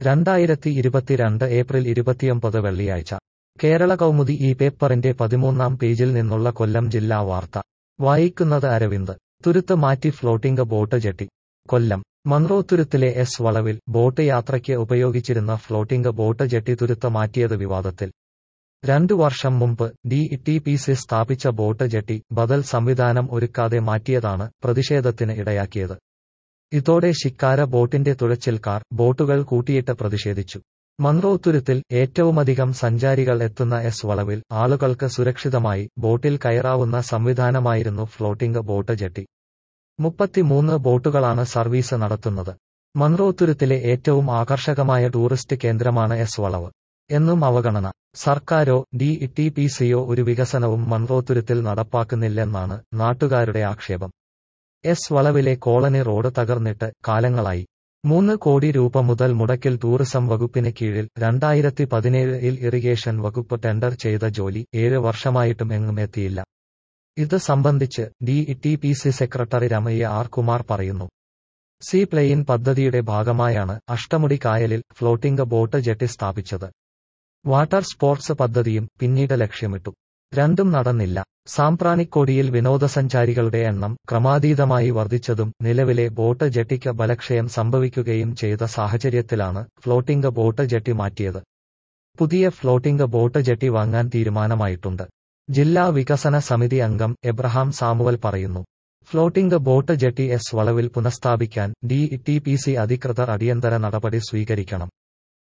രണ്ടായിരത്തി ഇരുപത്തിരണ്ട് ഏപ്രിൽ ഇരുപത്തിയൊമ്പത് വെള്ളിയാഴ്ച കേരള കൗമുദി ഈ പേപ്പറിന്റെ പതിമൂന്നാം പേജിൽ നിന്നുള്ള കൊല്ലം ജില്ലാ വാർത്ത വായിക്കുന്നത് അരവിന്ദ് തുരുത്ത് മാറ്റി ഫ്ലോട്ടിംഗ് ബോട്ട് ജെട്ടി കൊല്ലം മൺറോത്തുരുത്തിലെ എസ് വളവിൽ ബോട്ട് യാത്രയ്ക്ക് ഉപയോഗിച്ചിരുന്ന ഫ്ലോട്ടിംഗ് ബോട്ട് ജെട്ടി തുരുത്ത് മാറ്റിയത് വിവാദത്തിൽ രണ്ടു വർഷം മുമ്പ് ഡി ടി പി സി സ്ഥാപിച്ച ബോട്ട് ജെട്ടി ബദൽ സംവിധാനം ഒരുക്കാതെ മാറ്റിയതാണ് പ്രതിഷേധത്തിന് ഇടയാക്കിയത് ഇതോടെ ശിക്കാര ബോട്ടിന്റെ തുഴച്ചിൽക്കാർ ബോട്ടുകൾ കൂട്ടിയിട്ട് പ്രതിഷേധിച്ചു മൺറോത്തുരുത്തിൽ ഏറ്റവുമധികം സഞ്ചാരികൾ എത്തുന്ന എസ് വളവിൽ ആളുകൾക്ക് സുരക്ഷിതമായി ബോട്ടിൽ കയറാവുന്ന സംവിധാനമായിരുന്നു ഫ്ലോട്ടിംഗ് ബോട്ട് ജെട്ടി മുപ്പത്തിമൂന്ന് ബോട്ടുകളാണ് സർവീസ് നടത്തുന്നത് മൺറോത്തുരുത്തിലെ ഏറ്റവും ആകർഷകമായ ടൂറിസ്റ്റ് കേന്ദ്രമാണ് എസ് വളവ് എന്നും അവഗണന സർക്കാരോ ഡി ടി പി സിയോ ഒരു വികസനവും മൺറോത്തുരുത്തിൽ നടപ്പാക്കുന്നില്ലെന്നാണ് നാട്ടുകാരുടെ ആക്ഷേപം എസ് വളവിലെ കോളനി റോഡ് തകർന്നിട്ട് കാലങ്ങളായി മൂന്ന് കോടി രൂപ മുതൽ മുടക്കിൽ ടൂറിസം വകുപ്പിന് കീഴിൽ രണ്ടായിരത്തി പതിനേഴിൽ ഇറിഗേഷൻ വകുപ്പ് ടെൻഡർ ചെയ്ത ജോലി ഏഴ് വർഷമായിട്ടും എങ്ങും എത്തിയില്ല ഇത് സംബന്ധിച്ച് D T P C secretary Ramayya R Kumar പറയുന്നു സീ പ്ലെയിൻ പദ്ധതിയുടെ ഭാഗമായാണ് അഷ്ടമുടി കായലിൽ ഫ്ലോട്ടിംഗ് ബോട്ട് ജെട്ടി സ്ഥാപിച്ചത് വാട്ടർ സ്പോർട്സ് പദ്ധതിയും പിന്നീട് ലക്ഷ്യമിട്ടു രണ്ടും നടന്നില്ല സാമ്പ്രാണിക്കോടിയിൽ വിനോദസഞ്ചാരികളുടെ എണ്ണം ക്രമാതീതമായി വർദ്ധിച്ചതും നിലവിലെ ബോട്ട് ജെട്ടിക്ക് ബലക്ഷയം സംഭവിക്കുകയും ചെയ്ത സാഹചര്യത്തിലാണ് ഫ്ലോട്ടിംഗ് ബോട്ട് ജെട്ടി മാറ്റിയത് പുതിയ ഫ്ലോട്ടിംഗ് ബോട്ട് ജെട്ടി വാങ്ങാൻ തീരുമാനമായിട്ടുണ്ട് ജില്ലാ വികസന സമിതി അംഗം എബ്രഹാം സാമുവൽ പറയുന്നു ഫ്ലോട്ടിംഗ് ബോട്ട് ജെട്ടി എസ് വളവിൽ പുനഃസ്ഥാപിക്കാൻ ഡി ടി പി സി അധികൃതർ അടിയന്തര നടപടി സ്വീകരിക്കണം